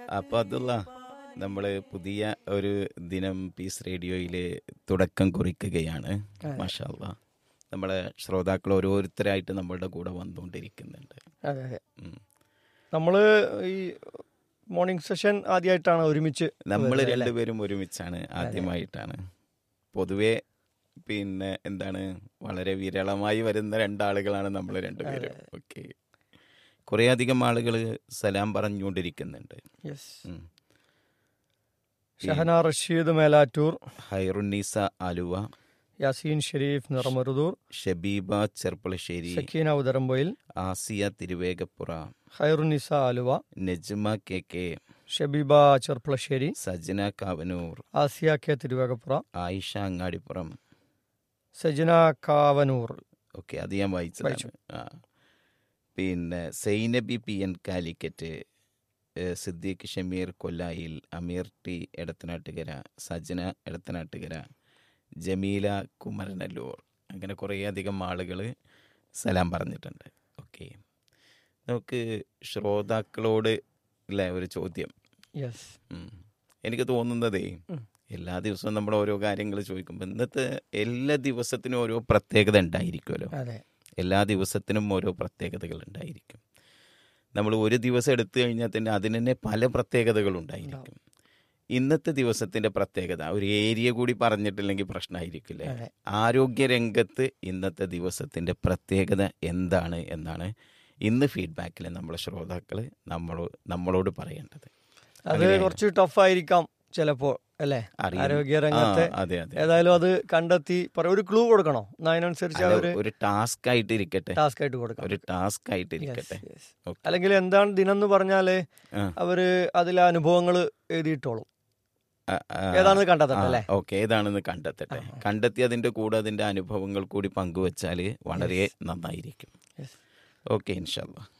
അപ്പൊ അതുള്ള നമ്മള് പുതിയ ഒരു ദിനം പീസ് റേഡിയോയില് തുടക്കം കുറിക്കുകയാണ് മാഷാല്ല നമ്മളെ ശ്രോതാക്കൾ ഓരോരുത്തരായിട്ട് നമ്മളുടെ കൂടെ വന്നുകൊണ്ടിരിക്കുന്നുണ്ട് അതെ അതെ ഉം. നമ്മള് ഈ മോർണിംഗ് സെഷൻ ആദ്യമായിട്ടാണ് ഒരുമിച്ച് നമ്മൾ വരുന്നത് അല്ലേ? രണ്ടുപേരും ഒരുമിച്ചാണ് ആദ്യമായിട്ടാണ് പൊതുവെ പിന്നെ എന്താണ് വളരെ വിരളമായി വരുന്ന രണ്ടാളുകളാണ് നമ്മൾ രണ്ടുപേരും ഓക്കെ കുറേ അധികം ആളുകൾ സലാം പറഞ്ഞുകൊണ്ടിരിക്കുന്നുണ്ട് Yes. ഉം. Shahana Rasheed Melattur Hairunnisa Aluva Yaseen Sharif Niramaruthur Shabeeba Cherpulassery Sakeena Udarampoyil Asiya Thiruvegappura Khairunnisa Aluva Najma K K Shabeeba Cherpulassery Sajana Kavanur Asiya K Thiruvegappura Ayisha Angadipuram Sajana Kavanur okay അത് ഞാൻ വായിച്ചതാണ് ആ പിന്നെ സൈനബി പി എൻ കാലിക്കറ്റ് ഏഹ് സിദ്ദീഖ് ഷമീർ കൊല്ലായിൽ അമീർ ടി എടത്തനാട്ടുകര സജന എടത്തനാട്ടുകര ജമീല കുമരനല്ലൂർ അങ്ങനെ കുറേയധികം ആളുകൾ സലാം പറഞ്ഞിട്ടുണ്ട് ഓക്കെ നമുക്ക് ശ്രോതാക്കളോട് ഉള്ള ഒരു ചോദ്യം യെസ് ഉം. എനിക്ക് തോന്നുന്നതേ എല്ലാ ദിവസവും നമ്മൾ ഓരോ കാര്യങ്ങൾ ചോദിക്കുമ്പോൾ ഇന്നത്തെ എല്ലാ ദിവസത്തിനും ഓരോ പ്രത്യേകത ഉണ്ടായിരിക്കുമല്ലോ അതെ എല്ലാ ദിവസത്തിനും ഓരോ പ്രത്യേകതകൾ ഉണ്ടായിരിക്കും നമ്മൾ ഒരു ദിവസം എടുത്തു കഴിഞ്ഞാൽ തന്നെ അതിന് തന്നെ പല പ്രത്യേകതകൾ ഉണ്ടായിരിക്കും ഇന്നത്തെ ദിവസത്തിന്റെ പ്രത്യേകത ഒരു ഏരിയ കൂടി പറഞ്ഞിട്ടില്ലെങ്കിൽ പ്രശ്നമായിരിക്കില്ലേ അതെ. ആരോഗ്യരംഗത്ത് ഇന്നത്തെ ദിവസത്തിന്റെ പ്രത്യേകത എന്താണ് എന്നാണ് ഇന്ന് ഫീഡ്ബാക്കിൽ നമ്മളെ ശ്രോതാക്കൾ നമ്മളോ നമ്മളോട് പറയേണ്ടത് അത് കുറച്ച് ടഫ് ആയിരിക്കാം ചിലപ്പോൾ അല്ലേ അറിയാം. ആരോഗ്യ രംഗത്തെ ആ, അതെ അതെ ഏതായാലും അത് കണ്ടെത്തി പറ ഒരു ക്ലൂ കൊടുക്കണോ എന്നാ അതിനനുസരിച്ച് അല്ല, അവര് ഒരു ടാസ്ക് ആയിട്ട് ഇരിക്കട്ടെ ടാസ്ക് ആയിട്ട് കൊടുക്കാം ഒരു ടാസ്ക് ആയിട്ട് ഇരിക്കട്ടെ Yes. ഓക്കെ. അല്ലെങ്കിൽ എന്താണ് ദിനം എന്ന് പറഞ്ഞാല് ആ. അവര് അതിലെ അനുഭവങ്ങൾ എഴുതിയിട്ടോളും ആ, ആ, ഏതാണെന്ന് കണ്ടെത്തട്ടെ ആ, അല്ലേ ഓക്കെ ഏതാണെന്ന് കണ്ടെത്തട്ടെ കണ്ടെത്തി അതിന്റെ കൂടെ അതിന്റെ അനുഭവങ്ങൾ കൂടി പങ്കുവച്ചാൽ വളരെ നന്നായിരിക്കും Yes. ഓക്കെ ഇൻഷാല്ല